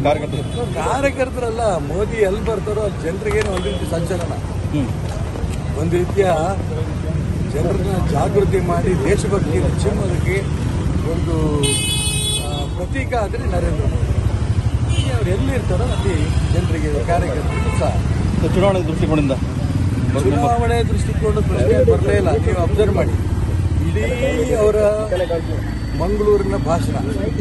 ಕಾರ್ಯಕರ್ತರು ಕಾರ್ಯಕರ್ತರಲ್ಲ ಮೋದಿ ಎಲ್ಲಿ ಬರ್ತಾರೋ ಅಲ್ಲಿ ಜನರಿಗೇನು ಒಂದು ರೀತಿ ಸಂಚಲನ ಹ್ಮ್ ಒಂದು ರೀತಿಯ ಜನರನ್ನ ಜಾಗೃತಿ ಮಾಡಿ ದೇಶಭಕ್ತಿ ಚಿಮ್ಮೋದಕ್ಕೆ ಒಂದು ಆ, ಪ್ರತೀಕ ಆದರೆ ನರೇಂದ್ರ ಮೋದಿ ಅವ್ರು ಎಲ್ಲಿರ್ತಾರೋ ಅಲ್ಲಿ ಜನರಿಗೆ ಕಾರ್ಯಕರ್ತರಿಗೆ ಸಹ ಸೊ ಚುನಾವಣೆ ದೃಷ್ಟಿಕೋನದಿಂದ ಚುನಾವಣೆ ದೃಷ್ಟಿಕೋನ ಪ್ರಶ್ನೆ ಬರಲೇ ಇಲ್ಲ ನೀವು ಅಬ್ಸರ್ವ್ ಮಾಡಿ ಇಡೀ ಅವರ ಮಂಗಳೂರಿನ ಭಾಷಣ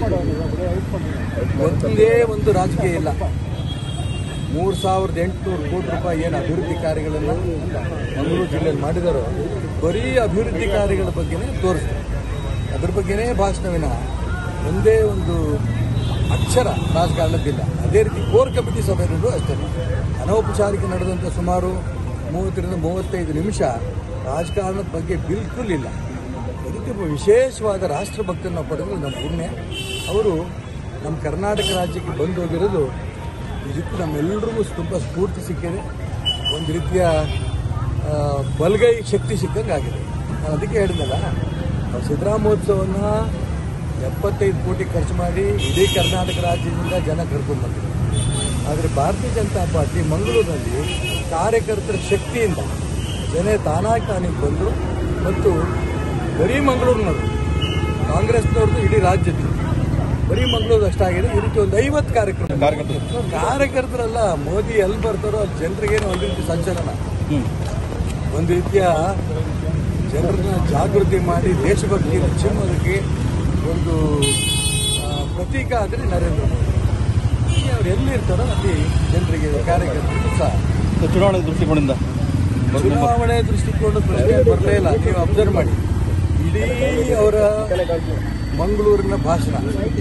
ಒಂದೇ ಒಂದು ರಾಜಕೀಯ ಇಲ್ಲ ಮೂರು ಸಾವಿರದ ಎಂಟುನೂರು ಕೋಟಿ ರೂಪಾಯಿ ಏನು ಅಭಿವೃದ್ಧಿ ಕಾರ್ಯಗಳನ್ನು ಮಂಗಳೂರು ಜಿಲ್ಲೆಯಲ್ಲಿ ಮಾಡಿದಾರೋ ಬರೀ ಅಭಿವೃದ್ಧಿ ಕಾರ್ಯಗಳ ಬಗ್ಗೆನೇ ತೋರಿಸ್ತಾರೆ ಅದ್ರ ಬಗ್ಗೆನೇ ಭಾಷಣವಿನ ಒಂದೇ ಒಂದು ಅಕ್ಷರ ರಾಜಕಾರಣದ್ದಿಲ್ಲ ಅದೇ ರೀತಿ ಕೋರ್ ಕಮಿಟಿ ಸಭೆಯಲ್ಲೂ ಅಷ್ಟೇ ಅನೌಪಚಾರಿಕ ನಡೆದಂಥ ಸುಮಾರು ಮೂವತ್ತರಿಂದ ಮೂವತ್ತೈದು ನಿಮಿಷ ರಾಜಕಾರಣದ ಬಗ್ಗೆ ಬಿಲ್ಕುಲ್ ಇಲ್ಲ ಇದಕ್ಕೆ ಒಬ್ಬ ವಿಶೇಷವಾದ ರಾಷ್ಟ್ರಭಕ್ತನ ಪಡೆದು ನಮ್ಮ ಪುಣ್ಯ ಅವರು ನಮ್ಮ ಕರ್ನಾಟಕ ರಾಜ್ಯಕ್ಕೆ ಬಂದು ಹೋಗಿರೋದು ಇದಕ್ಕೂ ನಮ್ಮೆಲ್ಲರಿಗೂ ತುಂಬ ಸ್ಫೂರ್ತಿ ಸಿಕ್ಕಿದೆ ಒಂದು ರೀತಿಯ ಆ, ಬಲಗೈ ಶಕ್ತಿ ಸಿಕ್ಕಂಗೆ ಆಗಿದೆ ನಾನು ಅದಕ್ಕೆ ಹೇಳಿದ್ನಲ್ಲ ನಾವು ಸಿದ್ದರಾಮೋತ್ಸವವನ್ನು ಎಪ್ಪತ್ತೈದು ಕೋಟಿ ಖರ್ಚು ಮಾಡಿ ಇಡೀ ಕರ್ನಾಟಕ ರಾಜ್ಯದಿಂದ ಜನ ಕರ್ಕೊಂಡು ಬಂದಿದ್ದಾರೆ ಆದರೆ ಭಾರತೀಯ ಜನತಾ ಪಾರ್ಟಿ ಮಂಗಳೂರಿನಲ್ಲಿ ಕಾರ್ಯಕರ್ತರ ಶಕ್ತಿಯಿಂದ ಜನ ತಾನಾಗಿ ತಾನಿಗೆ ಬಂದು ಮತ್ತು ಬರೀ ಮಂಗಳೂರಿನವರು ಕಾಂಗ್ರೆಸ್ನವ್ರದ್ದು ಇಡೀ ರಾಜ್ಯದ್ದು ಬರೀ ಮಂಗಳೂರು ಅಷ್ಟಾಗಿದೆ ಈ ರೀತಿ ಒಂದು ಐವತ್ತು ಕಾರ್ಯಕ್ರಮ ಕಾರ್ಯಕರ್ತರು ಕಾರ್ಯಕರ್ತರಲ್ಲ ಮೋದಿ ಎಲ್ಲಿ ಬರ್ತಾರೋ ಅಲ್ಲಿ ಜನರಿಗೇನು ಒಂದು ರೀತಿ ಸಂಚಲನ ಹ್ಮ್ ಒಂದು ರೀತಿಯ ಜನರನ್ನ ಜಾಗೃತಿ ಮಾಡಿ ದೇಶಭಕ್ತಿ ಚಿಮ್ಮೋದಕ್ಕೆ ಒಂದು ಆ, ಪ್ರತೀಕ ಆದರೆ ನರೇಂದ್ರ ಮೋದಿ ಅವ್ರು ಎಲ್ಲಿರ್ತಾರೋ ಅಲ್ಲಿ ಜನರಿಗೆ ಕಾರ್ಯಕರ್ತರಿಗೆ ಸಹ ಸೊ ಚುನಾವಣೆ ದೃಷ್ಟಿಕೋನದಿಂದ ಚುನಾವಣೆ ದೃಷ್ಟಿಕೋನ ಪ್ರಶ್ನೆ ಬರಲೇ ಇಲ್ಲ ನೀವು ಅಬ್ಸರ್ವ್ ಮಾಡಿ ಇಡೀ ಅವರ ಮಂಗಳೂರಿನ ಭಾಷಣ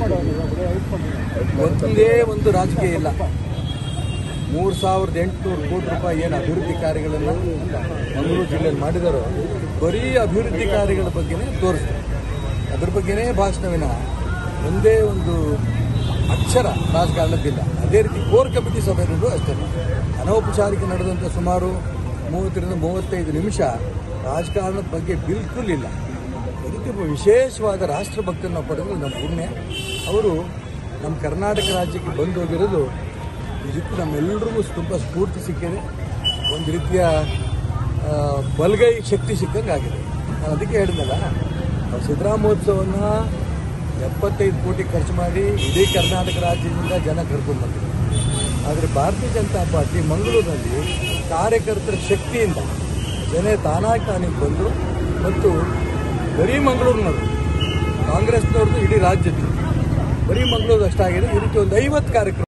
ಒಂದೇ ಒಂದು ರಾಜಕೀಯ ಇಲ್ಲ ಮೂರು ಸಾವಿರದ ಎಂಟುನೂರು ಕೋಟಿ ರೂಪಾಯಿ ಏನು ಅಭಿವೃದ್ಧಿ ಕಾರ್ಯಗಳನ್ನು ಮಂಗಳೂರು ಜಿಲ್ಲೆಯಲ್ಲಿ ಮಾಡಿದಾರೋ ಬರೀ ಅಭಿವೃದ್ಧಿ ಕಾರ್ಯಗಳ ಬಗ್ಗೆನೇ ತೋರಿಸ್ತಾರೆ ಅದ್ರ ಬಗ್ಗೆನೇ ಭಾಷಣವಿನ ಒಂದೇ ಒಂದು ಅಕ್ಷರ ರಾಜಕಾರಣದ್ದಿಲ್ಲ ಅದೇ ರೀತಿ ಕೋರ್ ಕಮಿಟಿ ಸಭೆಯಲ್ಲೂ ಅಷ್ಟೇ ಅನೌಪಚಾರಿಕ ನಡೆದಂಥ ಸುಮಾರು ಮೂವತ್ತರಿಂದ ಮೂವತ್ತೈದು ನಿಮಿಷ ರಾಜಕಾರಣದ ಬಗ್ಗೆ ಬಿಲ್ಕುಲ್ ಇಲ್ಲ ಇದಕ್ಕೆ ಒಬ್ಬ ವಿಶೇಷವಾದ ರಾಷ್ಟ್ರಭಕ್ತನ ಪಡೆದು ನಮ್ಮ ಪುಣ್ಯ ಅವರು ನಮ್ಮ ಕರ್ನಾಟಕ ರಾಜ್ಯಕ್ಕೆ ಬಂದು ಹೋಗಿರೋದು ಇದಕ್ಕೂ ನಮ್ಮೆಲ್ಲರಿಗೂ ತುಂಬ ಸ್ಫೂರ್ತಿ ಸಿಕ್ಕಿದೆ ಒಂದು ರೀತಿಯ ಆ, ಬಲಗೈ ಶಕ್ತಿ ಸಿಕ್ಕಂಗೆ ಆಗಿದೆ ನಾನು ಅದಕ್ಕೆ ಹೇಳಿದ್ನಲ್ಲ ನಾವು ಸಿದ್ದರಾಮೋತ್ಸವವನ್ನು ಎಪ್ಪತ್ತೈದು ಕೋಟಿ ಖರ್ಚು ಮಾಡಿ ಇಡೀ ಕರ್ನಾಟಕ ರಾಜ್ಯದಿಂದ ಜನ ಕರ್ಕೊಂಡು ಬಂದಿದ್ದಾರೆ ಆದರೆ ಭಾರತೀಯ ಜನತಾ ಪಾರ್ಟಿ ಮಂಗಳೂರಿನಲ್ಲಿ ಕಾರ್ಯಕರ್ತರ ಶಕ್ತಿಯಿಂದ ಜನ ತಾನಾಗಿ ತಾನಿಗೆ ಬಂದು ಮತ್ತು ಬರೀ ಮಂಗಳೂರಿನವರು ಕಾಂಗ್ರೆಸ್ನವ್ರದ್ದು ಇಡೀ ರಾಜ್ಯದ್ದು ಬರೀ ಮಂಗಳೂರು ಅಷ್ಟಾಗಿದೆ ಈ ರೀತಿ ಒಂದು ಐವತ್ತು ಕಾರ್ಯಕ್ರಮ